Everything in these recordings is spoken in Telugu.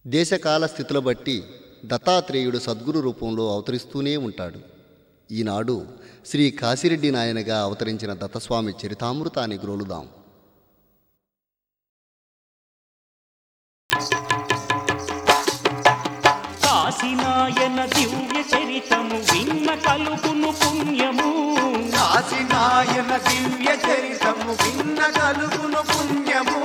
దేశకాల స్థితుల బట్టి దత్తాత్రేయుడు సద్గురు రూపంలో అవతరిస్తూనే ఉంటాడు ఈనాడు శ్రీ కాశిరెడ్డి నాయనగా అవతరించిన దత్తస్వామి చరితామృతాన్ని గ్రోలుదాం కాశీనాయన దివ్య చరితము విన్న కలుగును పుణ్యము కాశీనాయన దివ్య చరితము విన్న కలుగును పుణ్యము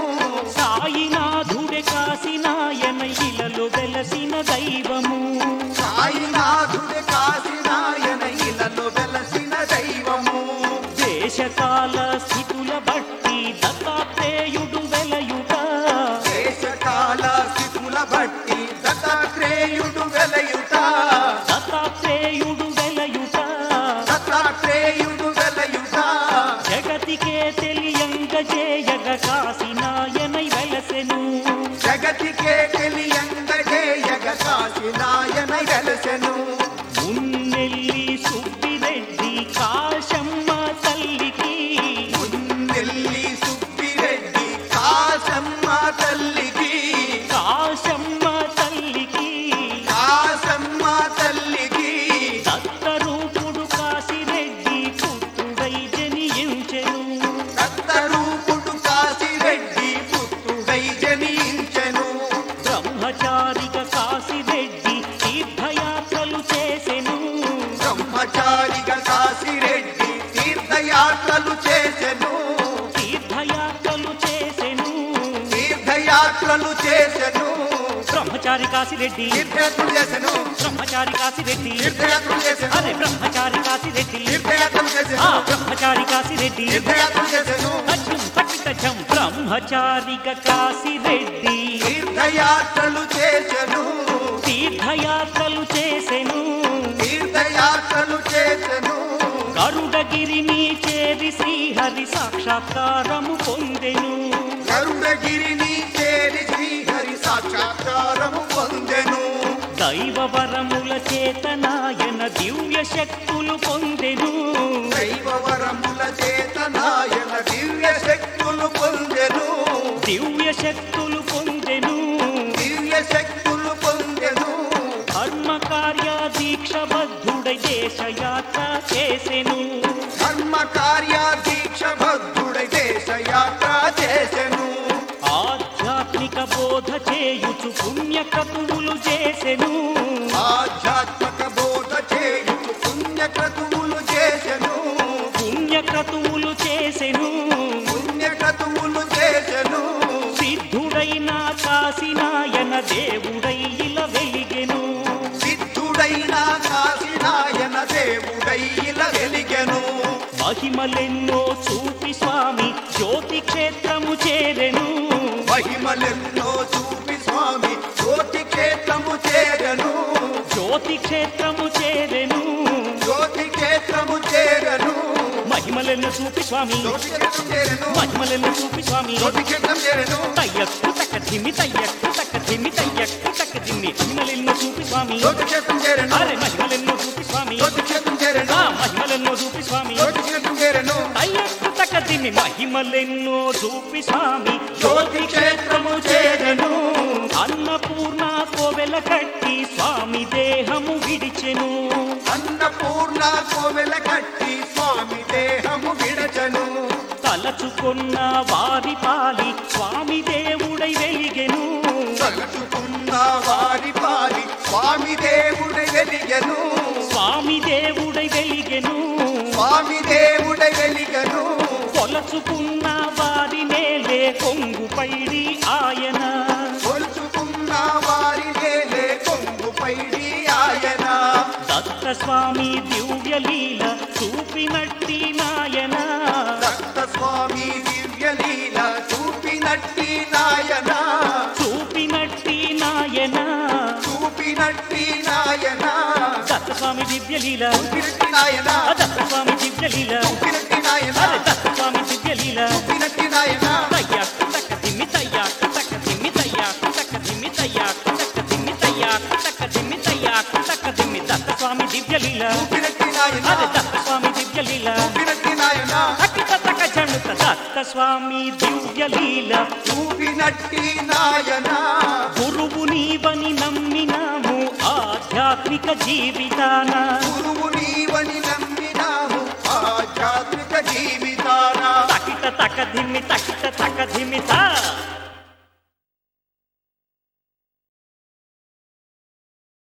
సాయినాథుడే కాశీనాయన ఇలలో వెలసిన దైవము సాయినాథుడే కాశీనాయన ఇలలో వెలసిన దైవము దేశకాల స్థితుల బట్టి దత్తాత్రేయుడు వెలయుట దేశకాల స్థితుల బట్టి దత్తాత్రేయుడు వెలయుట దత్తాత్రేయుడు వెలయుట దత్తాత్రేయుడు వెలయుట జగతికే తెలియంగ చేయగ కాశీనాయనై వెలసెను జగతికే తెలియందజేయగ కాశీనాయన వెలసెను మున్నెల్లి సుబ్బిరెడ్డి కాశమ్మ తల్లికి నెల్లి సుబ్బిరెడ్డి కాశమ్మ తల్లికి కాశమ్మ తల్లికి కాశమ్మ తల్లికి దత్తరూపుడు కాశిరెడ్డి పుత్రుడై జనియించెను దత్తరూపుడు కాశిరెడ్డి పుత్రుడై జనించెను బ్రహ్మచారిక కాశిరెడ్డి తీర్థయాత్రలు చేసెను బ్రహ్మచారిగా కాశిరెడ్డి తీర్థయాత్రలు చేసెను తీర్థయాత్రలు చేసెను తీర్థయాత్రలు చేసెను బ్రహ్మచారి కాశిరెడ్డి తీర్థయాత్రలు చేసెను బ్రహ్మచారి కాశిరెడ్డి తీర్థయాత్రలు చేసెను అరే బ్రహ్మచారి కాశిరెడ్డి తీర్థయాత్రలు చేసెను ఆ బ్రహ్మచారి కాశిరెడ్డి తీర్థయాత్రలు చేసెను అచ్చం పట్టితచ్చం బ్రహ్మచారిక కాశిరెడ్డి తీర్థయాత్రలు చేసెను తీర్థయాత్రలు చేసెను తీర్థయాత్రలు చేసెను గరుడగిరిని చేరి శ్రీహరి సాక్షాత్కారము పొందెను గరుడగిరిని చేరి శ్రీహరి సాక్షాత్కారము పొందెను దైవ వరముల చేతనాయన దివ్య శక్తులు పొందెను దైవవరముల చేత నాయన దివ్య శక్తులు పొందెను దివ్య శక్తులు పొందెను దివ్య శక్తులు పొందెను ధర్మ కార్య దీక్ష బద్ధుడై దేశయాత్ర చేసెను ధర్మ కార్య దీక్ష భద్రుడై దేశయాత్ర చేసెను ఆధ్యాత్మిక బోధ చేయుచు పుణ్యకతువులు చేసెను ఆధ్యాత్మక బోధ చేయుచు పుణ్యక్రతువులు చేసెను పుణ్యకతువులు చేసెను పుణ్యక్రతువులు చేసెను సిద్ధుడైన కాశీనాయన దేవుడై ఇలా వెలిగెను సిద్ధుడైన కాశీనాయన దేవుడై ఇలా వెలిగెను మహిమలెన్నో చూపి స్వామి జ్యోతి క్షేత్రము చేరెను మహిమలెన్నో చూపి స్వామి జ్యోతి క్షేత్రము చేరను జ్యోతి క్షేత్రము చేరెను జ్యోతి క్షేత్రము చేరను మహిమలెన్నో చూపి స్వామి జ్యోతి క్షేత్రం చేరను మహిమలెన్నో చూపి స్వామి జ్యోతి క్షేత్రం చేరను తయ్యక్కు తక్క ధిమి తయ్యక్కు తక్క ధిమి తయ్యక్కు తక్క ధిమి మహిమలెన్నో చూపి స్వామి జ్యోతి క్షేత్రం చేరను అరే మహిమలెన్నో చూపి స్వామి జ్యోతి క్షేత్రం చేరను ఆ మహిమలెన్నో చూపి స్వామి జ్యోతి క్షేత్రం చేరను అయ్యక్కు తక్క ధిమి మహిమలెన్నో చూపి స్వామి జ్యోతి క్షేత్రము చేరను అన్నపూర్ణ కోవెల కట్టి స్వామి దేహము విడిచెను అన్నపూర్ణ కోవెల కట్టి స్వామి దేహము విడచను తలచుకున్న వారి పాలి స్వామి దేవుడై వెలిగెను తలుచుకున్న వారి పాలి స్వామి దేవుడై వెలిగెను స్వామి దేవుడై వెలిగెను స్వామి దేవుడై వెలిగెను కొలచుకున్న వారి నేలే కొంగు పైడి ఆయన కొలుచుకున్న వారి నేలే కొంగు పైడి ఆయన దత్త స్వామి దివ్య లీల చూపినట్టి నాయన దత్త స్వామి దివ్య లీల చూపినట్టి నాయన చూపినట్టి నాయన చూపినట్టి నాయన దత్త స్వామి దివ్య లీల చూపినట్టి నాయన దత్త స్వామి దివ్య లీల చూపినట్టి నాయన అరే దత్త స్వామి దివ్య లీల చూపినట్టి నాయన తయ్యాకు తక్క తిమ్మి తయ్యాకు తక్క తిమ్మి తయ్యాకు తక్క తిమ్మి తయ్యాకు తక్క తిమ్మి తయ్యాకు తక్క తిమ్మి తయ్యాకు తక్క తిమ్మి దత్త స్వామి దివ్య లీల చూపినట్టి నాయన అరే దత్త స్వామి దివ్య లీల చూపినట్టి నాయన అట్టి తక్క జనుత దత్త స్వామి దివ్య దివ్యలీల చూపినట్టి నాయన గురువు నీవని నమ్మినాము ఆధ్యాత్మిక జీవితాన గురువు నీవని నమ్మినాము ఆధ్యాత్మిక జీవితాన తకిట తక ధిమి తకిట తక ధిమి తా